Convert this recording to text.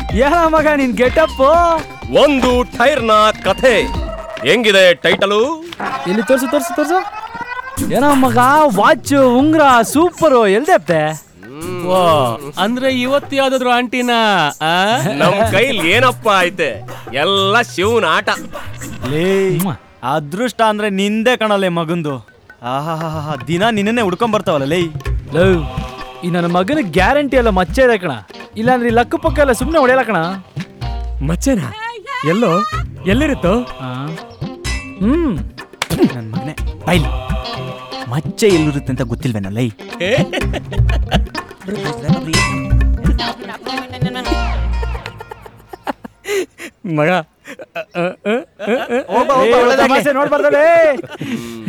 ಏನ ಮಗ ನಿನ್ ಗೆಟಪ್ ಒಂದು ಟೈರ್ನ ಕಥೆ ಹೆಂಗಿದೆ ಟೈಟಲು ಎಲ್ಲಿ ತೋರ್ಸು ತೋರ್ಸು ತೋರ್ಸು ಏನೋ ಮಗ ವಾಚ್ ಉಂಗ್ರ ಸೂಪರ್ ಎಲ್ದೆಪ್ತೆ ಓ ಅಂದ್ರೆ ಇವತ್ತು ಯಾವ್ದಾದ್ರು ಆಂಟಿನ ಆ? ನಮ್ ಕೈಲಿ ಏನಪ್ಪ ಐತೆ ಎಲ್ಲ ಶಿವನ ಆಟ ಲೇ ಅದೃಷ್ಟ ಅಂದ್ರೆ ನಿಂದೆ ಕಣಲೆ ಮಗಂದು ಆಹಾ ದಿನ ನಿನ್ನೆ ಹುಡ್ಕೊಂಡ್ ಬರ್ತಾವಲ್ಲ ಲೇ ಲವ್ ಈ ನನ್ನ ಮಗನ ಗ್ಯಾರಂಟಿ ಎಲ್ಲ ಮಚ್ಚೆ ಇದೆ ಕಣ ಇಲ್ಲಾಂದ್ರೆ ಈ ಲಕ್ಕು ಪಕ್ಕ ಎಲ್ಲ ಸುಮ್ಮನೆ ಹೊಡೆಯಲ್ಲ ಕಣ ಮಚ್ಚೆನಾ ಎಲ್ಲೋ ಎಲ್ಲಿರುತ್ತೋ ಆ? ಹ್ಮ್ ನನ್ ಮಗನೆ ಬೈಲಿ ಮಚ್ಚೆ ಎಲ್ಲಿರುತ್ತೆ ಅಂತ ಗೊತ್ತಿಲ್ವೇನ ಲೈ ಮಗ ಏ, ತಮಾಷೆ ನೋಡ್ಬಾರ್ದಲೇ